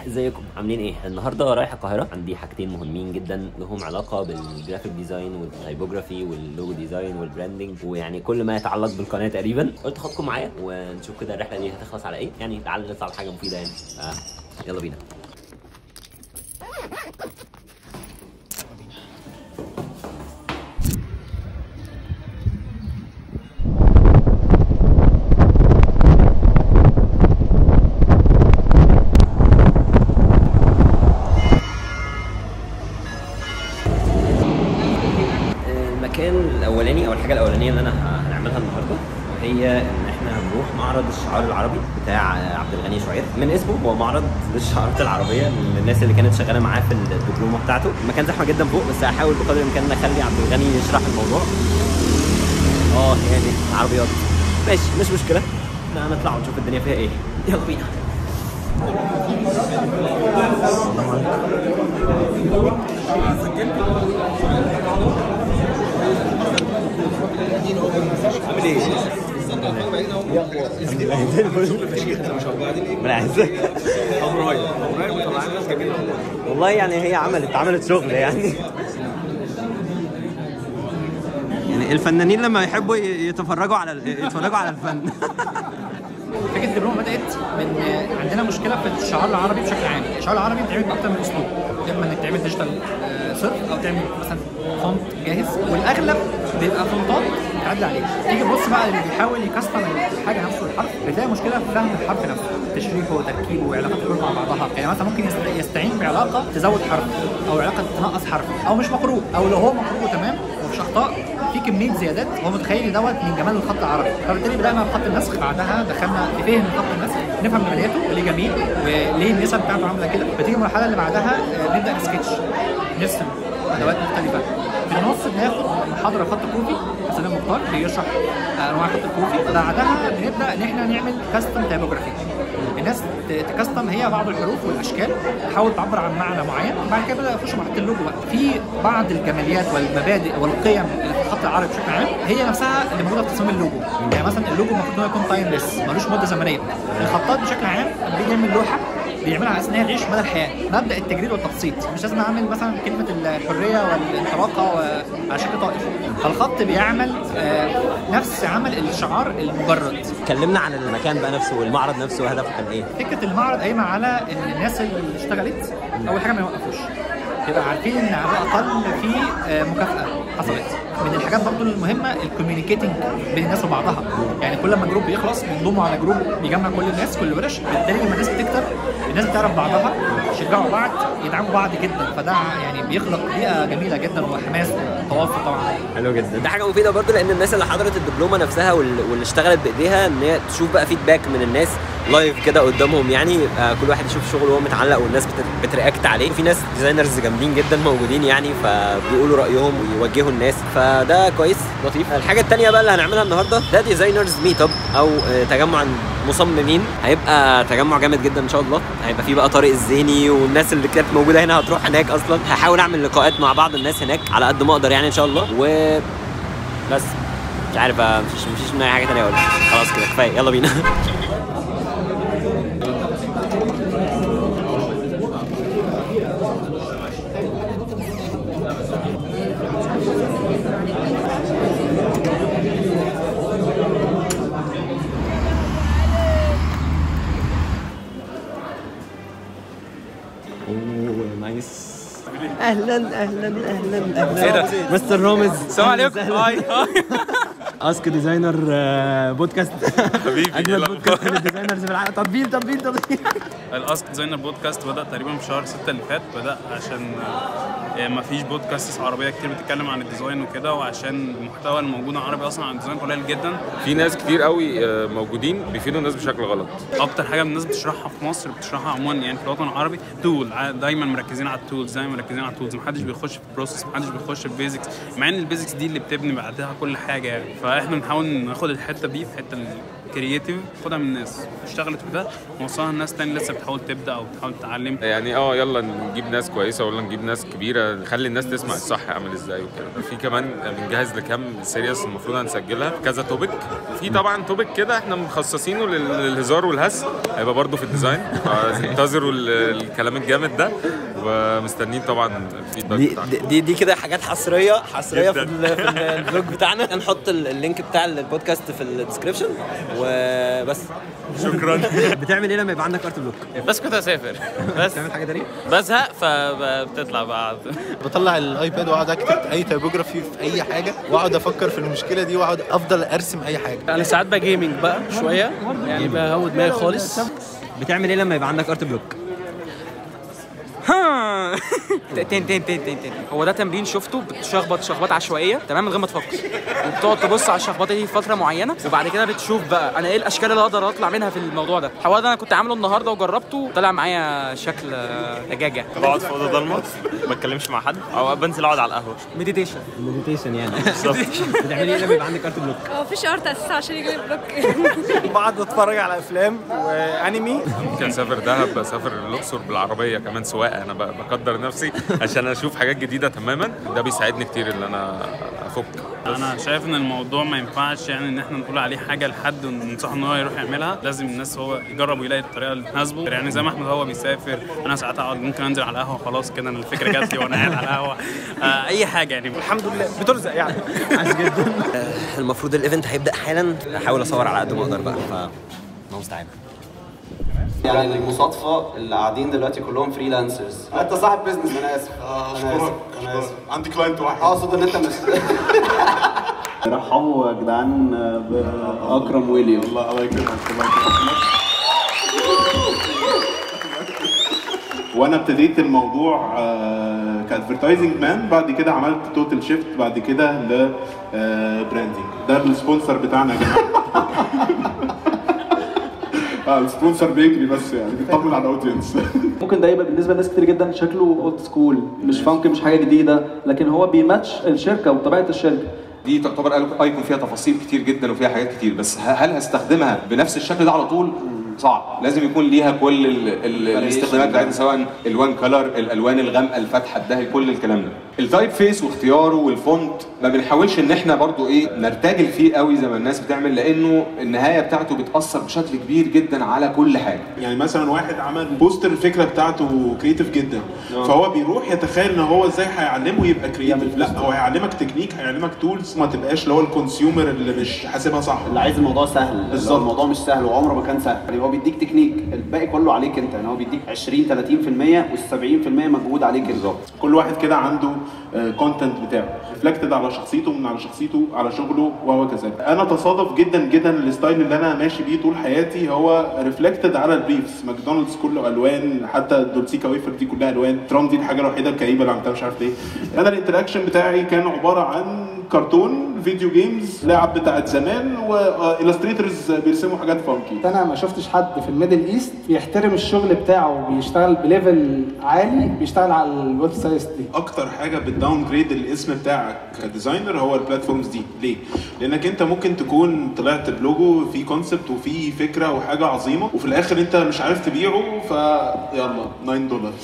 ازيكم عاملين ايه النهارده رايح القاهره عندي حاجتين مهمين جدا لهم علاقه بالجرافيك ديزاين والتايبوجرافي واللوجو ديزاين والبراندنج ويعني كل ما يتعلق بالقناه تقريبا قلت اخدكم معايا ونشوف كده الرحله دي هتخلص على ايه يعني تعالوا نطلع على حاجه مفيده يعني آه. يلا بينا المكان الاولاني او الحاجه الاولانيه اللي انا ه- هنعملها النهارده وهي ان احنا هنروح معرض الشعار العربي بتاع عبد الغني شعير من اسمه هو معرض للشعارات العربيه للناس اللي كانت شغاله معاه في الدبلومه بتاعته المكان زحمه جدا فوق بس هحاول بقدر الامكان ان اخلي عبد الغني يشرح الموضوع اه يعني عربيات ماشي مش مشكله احنا هنطلع ونشوف الدنيا فيها ايه يلا بينا عامل ايه؟ من عايزك والله يعني هي عملت عملت شغل يعني يعني الفنانين لما يحبوا يتفرجوا على يتفرجوا على الفن فكره الدبلومه بدات من عندنا مشكله في الشعار العربي بشكل عام، الشعار العربي بيتعمل باكتر من اسلوب، اما انك تعمل ديجيتال آه، صرف او تعمل مثلا فونت جاهز والاغلب بيبقى فونتات تعدل عليه، تيجي تبص بقى اللي بيحاول يكستم الحاجه نفسه الحرف بتلاقي مشكله في فهم الحرف نفسه، تشريحه وتركيبه وعلاقات الحروف مع بعضها، يعني مثلا ممكن يست- يستعين بعلاقه تزود حرف او علاقه تنقص حرف او مش مقروء او لو هو مقروء تمام ومش اخطاء في كميه زيادات هو متخيل ان دوت من جمال الخط العربي فبالتالي بدانا بخط النسخ بعدها دخلنا في فهم خط النسخ نفهم جمالياته وليه جميل وليه النسب بتاعته عامله كده بتيجي المرحله اللي بعدها آه، نبدا نسكتش نرسم ادوات مختلفه في النص بناخد محاضره خط كوفي حسن مختار بيشرح آه، انواع خط الكوفي بعدها بنبدا ان احنا نعمل كاستم تايبوجرافي الناس ت- تكستم هي بعض الحروف والاشكال تحاول تعبر عن معنى معين وبعد كده بدا يخش مرحله اللوجو بقى في بعض الجماليات والمبادئ والقيم اللي في الخط العربي بشكل عام هي نفسها اللي موجوده في تصميم اللوجو يعني مثلا اللوجو المفروض انه يكون تايمليس ملوش مده زمنيه الخطاط بشكل عام لما بيجي يعمل لوحه بيعملها على اساس ان هي تعيش مدى الحياه مبدا التجريد والتبسيط مش لازم اعمل مثلا كلمه الحريه والانطلاقه و- على شكل طائر فالخط بيعمل آه، نفس عمل الشعار المجرد اتكلمنا عن المكان بقى نفسه والمعرض نفسه وهدفه كان ايه فكره المعرض قايمه على ان الناس اللي اشتغلت اول حاجه ما يوقفوش يبقى عارفين ان على الاقل في آه، مكافاه حصلت من الحاجات برضو المهمه الكوميونيكيتنج بين الناس وبعضها يعني كل ما جروب بيخلص بينضموا على جروب بيجمع كل الناس كل ورش بالتالي لما الناس بتكتر الناس بتعرف بعضها يشجعوا بعض يدعموا بعض جدا فده يعني بيخلق بيئه جميله جدا وحماس وتوافق طبعا حلو جدا ده حاجه مفيده برضو لان الناس اللي حضرت الدبلومه نفسها وال- واللي اشتغلت بايديها ان هي تشوف بقى فيدباك من الناس لايف كده قدامهم يعني يبقى كل واحد يشوف شغله وهو متعلق والناس بت- بترياكت عليه في ناس ديزاينرز جامدين جدا موجودين يعني فبيقولوا رايهم ويوجهوا الناس فده كويس لطيف الحاجه الثانيه بقى اللي هنعملها النهارده ده ديزاينرز ميت اب او آه، تجمع مصممين هيبقى تجمع جامد جدا ان شاء الله هيبقى فيه بقى طارق الزيني والناس اللي كانت موجوده هنا هتروح هناك اصلا هحاول اعمل لقاءات مع بعض الناس هناك على قد ما اقدر يعني ان شاء الله و بس مش عارف بقى مفيش مفيش من اي حاجه تانية اقولها خلاص كده كفايه يلا بينا اوه نايس اهلا اهلا اهلا اهلا إيه ده؟ مستر رامز السلام عليكم هاي هاي اسك ديزاينر بودكاست حبيبي، إيه اجمل الأخبار؟ بودكاست للديزاينرز في العالم تطبيل تطبيل تطبيل الاسك ديزاينر بودكاست بدا تقريبا في شهر 6 اللي فات بدا عشان آه، ما فيش بودكاست عربيه كتير بتتكلم عن الديزاين وكده وعشان المحتوى الموجود عربي اصلا عن الديزاين قليل جدا في ناس كتير قوي آه، موجودين بيفيدوا الناس بشكل غلط اكتر حاجه الناس بتشرحها في مصر بتشرحها عموما يعني في الوطن العربي تول دايما مركزين على التولز دايما مركزين على التولز محدش بيخش في بروسيس محدش بيخش في بيزكس مع ان البيزكس دي اللي بتبني بعدها كل حاجه يعني فاحنا بنحاول ناخد الحته دي الحته الكرييتيف ناخدها من الناس اشتغلت في ده ونوصلها لناس تاني لسه بتحاول تبدا او بتحاول تتعلم يعني اه يلا نجيب ناس كويسه ولا نجيب ناس كبيره نخلي الناس تسمع الصح عامل ازاي وكده في كمان بنجهز لكام سيريس المفروض هنسجلها كذا توبيك في طبعا توبيك كده احنا مخصصينه لل- للهزار والهس هيبقى برضه في الديزاين فانتظروا ال- الكلام الجامد ده ومستنيين طبعا الفيدباك دي بتاعكم دي- دي, دي كده حاجات حصريه حصريه في, جداً. ال- في ال- الفلوج بتاعنا هنحط ال- اللينك بتاع البودكاست في الديسكربشن وبس شكرا بتعمل ايه لما يبقى عندك ارت بلوك؟ بس كنت اسافر بس بتعمل حاجه تانية؟ بزهق فبتطلع بقى بطلع الايباد واقعد اكتب اي تايبوجرافي في اي حاجه واقعد افكر في المشكله دي واقعد افضل ارسم اي حاجه انا ساعات بجيمنج بقى شويه يعني بهوي دماغي خالص بتعمل ايه لما يبقى عندك ارت بلوك؟ تين تين تين تين تين هو ده تمرين شفته بتشخبط شخبطه عشوائيه تمام من غير ما تفكر وبتقعد تبص على الشخبطه دي فتره معينه وبعد كده بتشوف بقى انا ايه الاشكال اللي اقدر اطلع منها في الموضوع ده الحوار ده انا كنت عامله النهارده وجربته طلع معايا شكل آه، دجاجه بقعد في اوضه ضلمه ما بتكلمش مع حد او بنزل اقعد على القهوه ميديتيشن مديتيشن يعني بتعمل ايه لما يبقى عندك ارت بلوك؟ هو مفيش ارت اساسا عشان يجي لي بلوك بقعد اتفرج على افلام وانمي ممكن اسافر دهب اسافر الاقصر بالعربيه كمان سواقه انا ب- بقدر نفسي عشان اشوف حاجات جديده تماما ده بيساعدني كتير ان انا افك انا شايف ان الموضوع ما ينفعش يعني ان احنا نقول عليه حاجه لحد وننصحه ان هو يروح يعملها لازم الناس هو يجرب ويلاقي الطريقه اللي تناسبه يعني زي ما احمد هو بيسافر انا ساعات اقعد ممكن انزل على القهوه خلاص كده انا الفكره جات لي وانا قاعد على القهوه آه اي حاجه يعني الحمد لله بترزق يعني المفروض الايفنت هيبدا حالا احاول اصور على قد ما اقدر بقى ف الله المستعان يعني المصادفه اللي قاعدين دلوقتي كلهم فريلانسرز انت صاحب بيزنس انا اسف انا اسف انا اسف عندي كلاينت واحد اقصد ان انت مش رحبوا يا جدعان باكرم ويلي الله الله يكرمك الله يكرمك وانا ابتديت الموضوع كادفرتايزنج مان بعد كده عملت توتال شيفت بعد كده لبراندنج ده السبونسر بتاعنا يا جماعه اه السبونسر بيجري بس يعني بيطمن على الاودينس ممكن ده يبقى بالنسبه لناس كتير جدا شكله اولد سكول مش فانك مش حاجه جديده لكن هو بيماتش الشركه وطبيعه الشركه دي تعتبر ايكون فيها تفاصيل كتير جدا وفيها حاجات كتير بس ه- هل هستخدمها بنفس الشكل ده على طول صعب لازم يكون ليها كل ال ال الاستخدامات بتاعتها سواء الوان كلر الالوان الغامقه الفاتحه الدهي كل الكلام ده التايب فيس واختياره والفونت ما بنحاولش ان احنا برضو ايه نرتجل فيه قوي زي ما الناس بتعمل لانه النهايه بتاعته بتاثر بشكل كبير جدا على كل حاجه يعني مثلا واحد عمل بوستر الفكره بتاعته كريتيف جدا فهو بيروح يتخيل ان هو ازاي هيعلمه يبقى كريتيف لا هو هيعلمك تكنيك هيعلمك تولز ما تبقاش اللي هو الكونسيومر اللي مش حاسبها صح اللي عايز الموضوع سهل بالظبط. بالظبط الموضوع مش سهل وعمره ما كان سهل يعني هو بيديك تكنيك الباقي كله عليك انت يعني هو بيديك 20 30% وال 70% مجهود عليك انت كل واحد كده عنده كونتنت بتاعه ريفلكتد على شخصيته من على شخصيته على شغله وهو كذلك انا تصادف جدا جدا الستايل اللي انا ماشي بيه طول حياتي هو ريفلكتد على البريفز ماكدونالدز كله الوان حتى دولسيكا ويفر دي كلها الوان ترام دي الحاجه الوحيده الكئيبه اللي عملتها مش عارف ليه انا الانتراكشن بتاعي كان عباره عن كرتون فيديو جيمز لعب بتاعت زمان والستريترز بيرسموا حاجات فانكي انا ما شفتش حد في الميدل ايست بيحترم الشغل بتاعه وبيشتغل بليفل عالي بيشتغل على الويب سايت دي اكتر حاجه بتداون جريد الاسم بتاعك كديزاينر هو البلاتفورمز دي ليه لانك انت ممكن تكون طلعت بلوجو في كونسبت وفي فكره وحاجه عظيمه وفي الاخر انت مش عارف تبيعه فيلا 9 دولار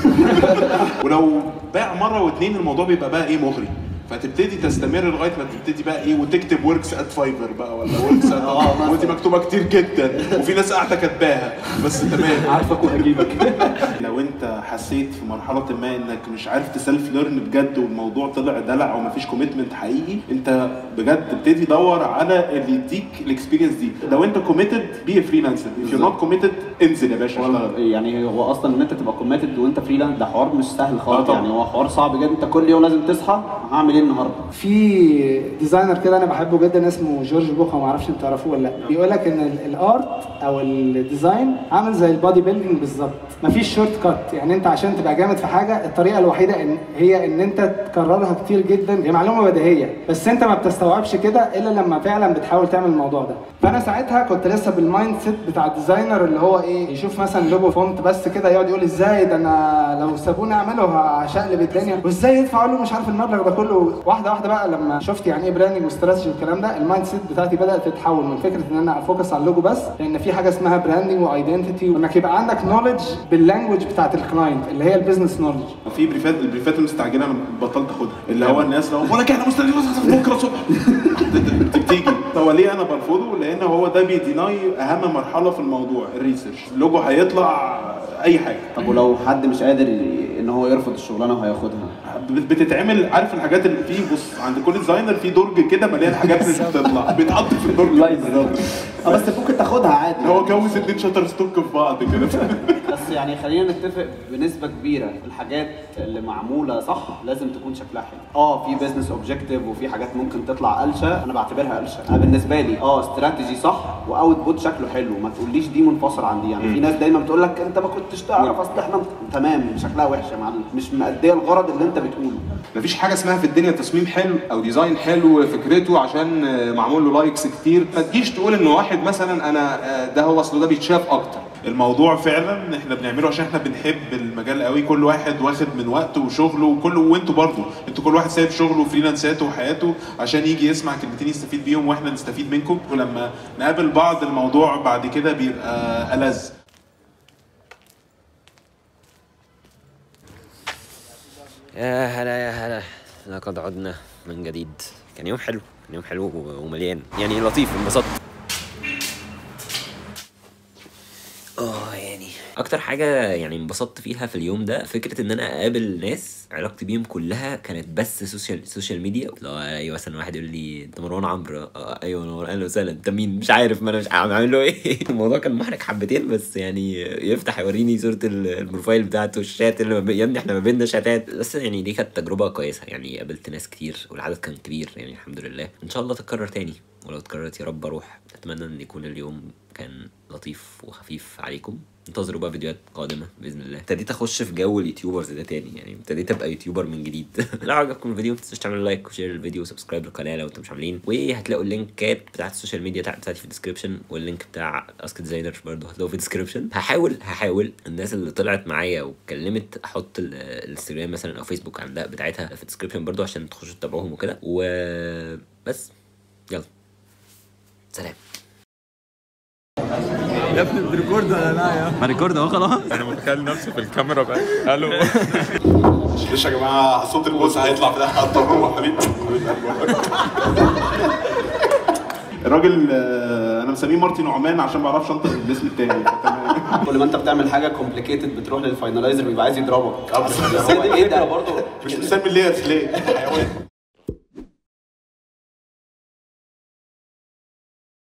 ولو باع مره واتنين الموضوع بيبقى بقى ايه مغري فتبتدي تستمر لغايه ما تبتدي بقى ايه وتكتب وركس ات فايفر بقى ولا وركس ات ودي مكتوبه كتير جدا وفي ناس قاعده كاتباها بس تمام عارفك وهجيبك لو انت حسيت في مرحله ما انك مش عارف تسلف ليرن بجد والموضوع طلع دلع ومفيش كوميتمنت حقيقي انت بجد ابتدي دور على اللي يديك الاكسبيرينس دي لو انت كوميتد بي فريلانسر if you're not committed انزل يا باشا اشتغل يعني هو اصلا ان انت تبقى كوميتد وانت فريلانس ده حوار مش سهل آه خالص طبعا. يعني هو حوار صعب جدا انت كل يوم لازم تصحى هعمل ايه النهارده في ديزاينر كده انا بحبه جدا اسمه جورج بوخا ما اعرفش انتوا تعرفوه ولا لا بيقول لك ان ال- الارت او الديزاين عامل زي البادي بيلدينج بالظبط مفيش شورت كات يعني انت عشان تبقى جامد في حاجه الطريقه الوحيده ان هي ان انت تكررها كتير جدا هي معلومه بديهيه بس انت ما بتستوعبش كده الا لما فعلا بتحاول تعمل الموضوع ده فانا ساعتها كنت لسه بالمايند سيت بتاع الديزاينر اللي هو ايه يشوف مثلا لوجو فونت بس كده يقعد يقول ازاي ده انا لو سابوني اعمله هشقلب الدنيا وازاي يدفع له مش عارف المبلغ ده كله اللوجو واحده واحده بقى لما شفت يعني ايه براندنج واستراتيجي والكلام ده المايند سيت بتاعتي بدات تتحول من فكره ان انا افوكس على اللوجو بس لان في حاجه اسمها براندنج وايدنتيتي وانك يبقى عندك نولج باللانجوج بتاعت الكلاينت اللي هي البيزنس نولج في بريفات البريفات المستعجله انا بطلت اخدها اللي هو الناس لو بقول لك احنا مستنيين بكره الصبح بتيجي هو ليه انا برفضه؟ لان هو ده بيديناي اهم مرحله في الموضوع الريسيرش اللوجو هيطلع اي حاجه طب ولو حد مش قادر ي- ان هو يرفض الشغلانه وهياخدها بت- بتتعمل عارف الحاجات اللي فيه بص عند كل ديزاينر في درج كده مليان حاجات مش بتطلع بيتحط في الدرج بالظبط اه بس ممكن تاخدها عادي هو جوز اتنين شاتر ستوك في بعض كده بس يعني خلينا نتفق بنسبه كبيره الحاجات اللي معموله صح لازم تكون شكلها حلو اه في بزنس اوبجيكتيف وفي حاجات ممكن تطلع قلشه انا بعتبرها قلشه انا بالنسبه لي اه استراتيجي صح واوت بوت شكله حلو ما تقوليش دي منفصل عن دي يعني في ناس دايما بتقول لك انت ما كنتش تعرف اصل احنا تمام شكلها وحش يا معلم مش مأديه الغرض اللي انت بتقوله مفيش حاجه اسمها في الدنيا تصميم حلو او ديزاين حلو فكرته عشان آه، معمول له لايكس كتير ما تجيش تقول ان واحد مثلا انا آه، ده هو اصله ده بيتشاف اكتر الموضوع فعلا احنا بنعمله عشان احنا بنحب المجال قوي كل واحد واخد من وقته وشغله وكله وانتوا برضه انتوا كل واحد سايب شغله وفريلانساته وحياته عشان يجي يسمع كلمتين يستفيد بيهم واحنا نستفيد منكم ولما نقابل بعض الموضوع بعد كده بيبقى ألذ يا هلا يا هلا لقد عدنا من جديد كان يوم حلو كان يوم حلو ومليان يعني لطيف انبسطت اه يعني اكتر حاجه يعني انبسطت فيها في اليوم ده فكره ان انا اقابل ناس علاقتي بيهم كلها كانت بس سوشيال سوشيال ميديا لو ايوه مثلا واحد يقول لي انت مروان عمرو آه، ايوه مروان اهلا وسهلا انت مين مش عارف ما انا مش عم اعمل له ايه الموضوع كان محرج حبتين بس يعني يفتح يوريني صوره ال- البروفايل بتاعته الشات اللي ما بي- يا ابني احنا ما بيننا شاتات بس يعني دي كانت تجربه كويسه يعني قابلت ناس كتير والعدد كان كبير يعني الحمد لله ان شاء الله تتكرر تاني ولو اتكررت يا رب اروح اتمنى ان يكون اليوم كان لطيف وخفيف عليكم انتظروا بقى فيديوهات قادمه باذن الله ابتديت اخش في جو اليوتيوبرز ده تاني يعني ابتديت ابقى يوتيوبر من جديد لو عجبكم الفيديو ما تنسوش تعملوا لايك وشير الفيديو وسبسكرايب للقناه لو انتم مش عاملين وهتلاقوا اللينكات بتاعت السوشيال ميديا بتاع- بتاعتي في الديسكربشن واللينك بتاع اسك ديزاينر برضه هتلاقوه في الديسكربشن هحاول هحاول الناس اللي طلعت معايا واتكلمت احط ال- الانستجرام مثلا او فيسبوك عندها بتاعتها في الديسكربشن برضه عشان تخشوا تتابعوهم وكده وبس يلا سلام يا ابني بريكورد ولا لا يا ما ريكورد اهو خلاص انا متخيل نفسي في الكاميرا بقى الو معلش يا جماعه صوت البوس هيطلع في ده هتضروه حبيبي الراجل آه، انا مسميه مارتن نعمان عشان ما بعرفش انطق الاسم التاني كل ما انت بتعمل حاجه كومبليكيتد بتروح للفاينلايزر بيبقى عايز يضربك بس اللي هو ايه ده برضه مش مسمي ليه ليه حيوان